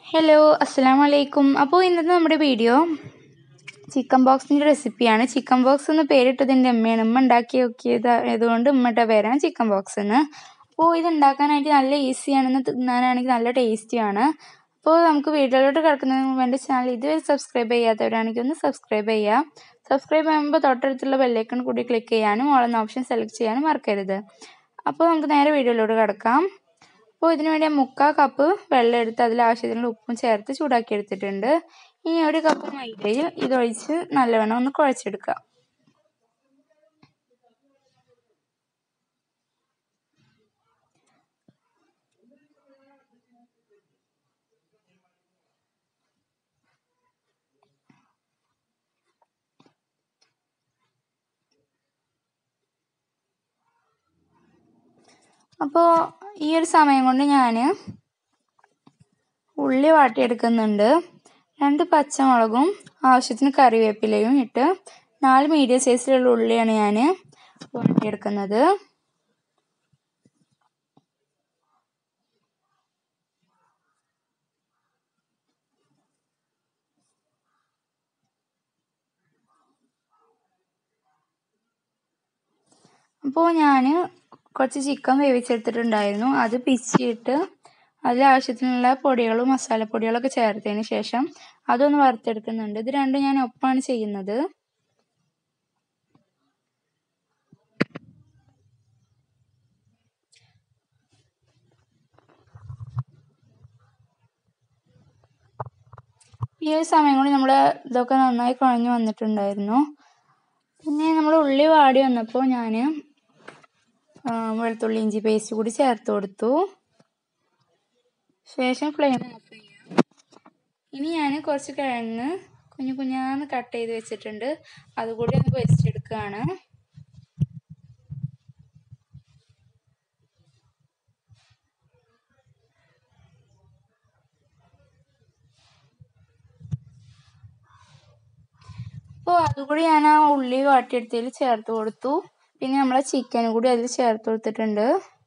hello അസ്സാം വലൈക്കും അപ്പോൾ ഇന്നത്തെ നമ്മുടെ വീഡിയോ ചിക്കൻ ബോക്സിൻ്റെ റെസിപ്പിയാണ് ചിക്കൻ ബോക്സ് എന്ന് പേരിട്ടത് എൻ്റെ അമ്മയാണ് ഉമ്മ ഉണ്ടാക്കി നോക്കിയത് ആയതുകൊണ്ട് ഉമ്മയുടെ പേരാണ് ചിക്കൻ ബോക്സ് എന്ന് അപ്പോൾ ഇത് ഉണ്ടാക്കാനായിട്ട് നല്ല ഈസിയാണെന്ന് തിന്നാനാണെങ്കിൽ നല്ല ടേസ്റ്റിയാണ് അപ്പോൾ നമുക്ക് വീഡിയോയിലോട്ട് കിടക്കുന്നതിന് മുമ്പ് എൻ്റെ ചാനൽ ഇതുവരെ സബ്സ്ക്രൈബ് ചെയ്യാത്തവരാണെങ്കിൽ ഒന്ന് സബ്സ്ക്രൈബ് ചെയ്യുക സബ്സ്ക്രൈബ് ചെയ്യുമ്പോൾ തൊട്ടടുത്തുള്ള ബെല്ലൈക്കൺ കൂടി ക്ലിക്ക് ചെയ്യാനും ഓളെന്ന ഓപ്ഷൻ സെലക്ട് ചെയ്യാനും മറക്കരുത് അപ്പോൾ നമുക്ക് നേരെ വീഡിയോയിലോട്ട് കിടക്കാം അപ്പോൾ ഇതിനു വേണ്ടി മുക്കാൽ കപ്പ് വെള്ളം എടുത്ത് അതിൽ ആവശ്യത്തിനുള്ള ഉപ്പും ചേർത്ത് ചൂടാക്കി എടുത്തിട്ടുണ്ട് ഇനി ഒരു കപ്പ് മൈദയിൽ ഇതൊഴിച്ച് നല്ലവണ്ണം ഒന്ന് കുഴച്ചെടുക്കുക അപ്പോൾ ഈ ഒരു സമയം കൊണ്ട് ഞാൻ ഉള്ളി വാട്ടിയെടുക്കുന്നുണ്ട് രണ്ട് പച്ചമുളകും ആവശ്യത്തിന് കറിവേപ്പിലയും ഇട്ട് നാല് മീഡിയം സൈസിലുള്ള ഉള്ളിയാണ് ഞാൻ വാട്ടിയെടുക്കുന്നത് അപ്പോൾ ഞാൻ കുറച്ച് ചിക്കൻ വേവിച്ചെടുത്തിട്ടുണ്ടായിരുന്നു അത് പിച്ചിയിട്ട് അതിൽ ആവശ്യത്തിനുള്ള പൊടികളും മസാലപ്പൊടികളൊക്കെ ചേർത്തതിന് ശേഷം അതൊന്ന് വറുത്തെടുക്കുന്നുണ്ട് ഇത് രണ്ടും ഞാൻ ഒപ്പാണ് ചെയ്യുന്നത് ഈ ഒരു സമയം കൊണ്ട് നമ്മൾ ഇതൊക്കെ നന്നായി കുഴഞ്ഞു വന്നിട്ടുണ്ടായിരുന്നു പിന്നെ നമ്മൾ ഉള്ളി വാടി വന്നപ്പോൾ ഞാൻ വെളുത്തുള്ളി ഇഞ്ചി പേസ്റ്റ് കൂടി ചേർത്ത് കൊടുത്തു ശേഷം ഫ്ലെയിം ഓഫ് ചെയ്യാം ഇനി ഞാൻ കുറച്ച് കിഴങ്ങ് കുഞ്ഞു കുഞ്ഞാന്ന് കട്ട് ചെയ്ത് വെച്ചിട്ടുണ്ട് അതുകൂടി ഒന്ന് പൊരിച്ചെടുക്കുകയാണ് അപ്പോൾ അതുകൂടി ഞാൻ ആ ഉള്ളി വാട്ടിയെടുത്തതിൽ ചേർത്ത് കൊടുത്തു പിന്നെ നമ്മളെ ചിക്കനും കൂടി അതിൽ ചേർത്ത് കൊടുത്തിട്ടുണ്ട്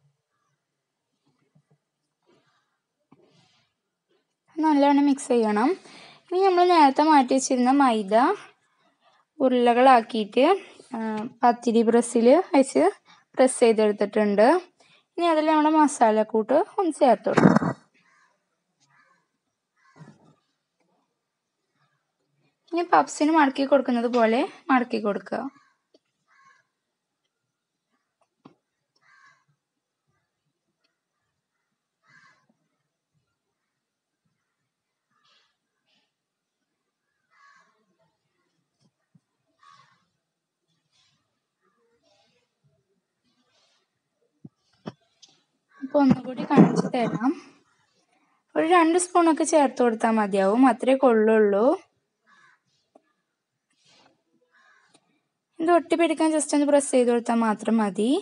നല്ലവണ്ണം മിക്സ് ചെയ്യണം ഇനി നമ്മൾ നേരത്തെ മാറ്റി വെച്ചിരുന്ന മൈദ ഉരുളകളാക്കിയിട്ട് പത്തിരി പ്രസ്സിൽ വെച്ച് പ്രസ് ചെയ്തെടുത്തിട്ടുണ്ട് ഇനി അതിൽ നമ്മുടെ മസാലക്കൂട്ട് ഒന്ന് ചേർത്ത് കൊടുക്കും ഇനി പപ്സിന് മടക്കി കൊടുക്കുന്നത് പോലെ മടക്കി കൊടുക്കുക അപ്പോൾ ഒന്നുകൂടി കാണിച്ചു തരാം ഒരു രണ്ട് സ്പൂണൊക്കെ ചേർത്ത് കൊടുത്താൽ മതിയാവും അത്രേ കൊള്ളുള്ളൂ ഇത് ഒട്ടിപ്പിടിക്കാൻ ജസ്റ്റ് ഒന്ന് പ്രസ് ചെയ്ത് കൊടുത്താൽ മാത്രം മതി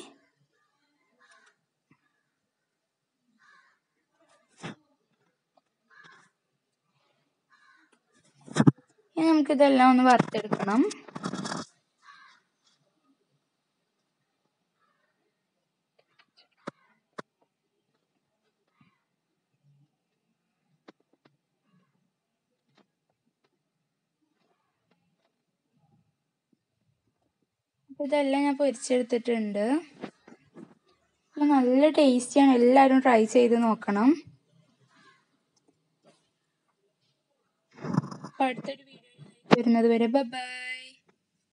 ഇനി നമുക്കിതെല്ലാം ഒന്ന് വറുത്തെടുക്കണം ഇതെല്ലാം ഞാൻ പൊരിച്ചെടുത്തിട്ടുണ്ട് നല്ല ടേസ്റ്റിയാണ് എല്ലാവരും ട്രൈ ചെയ്ത് നോക്കണം അടുത്തൊരു വീഡിയോ വരുന്നത് വരെ ബൈ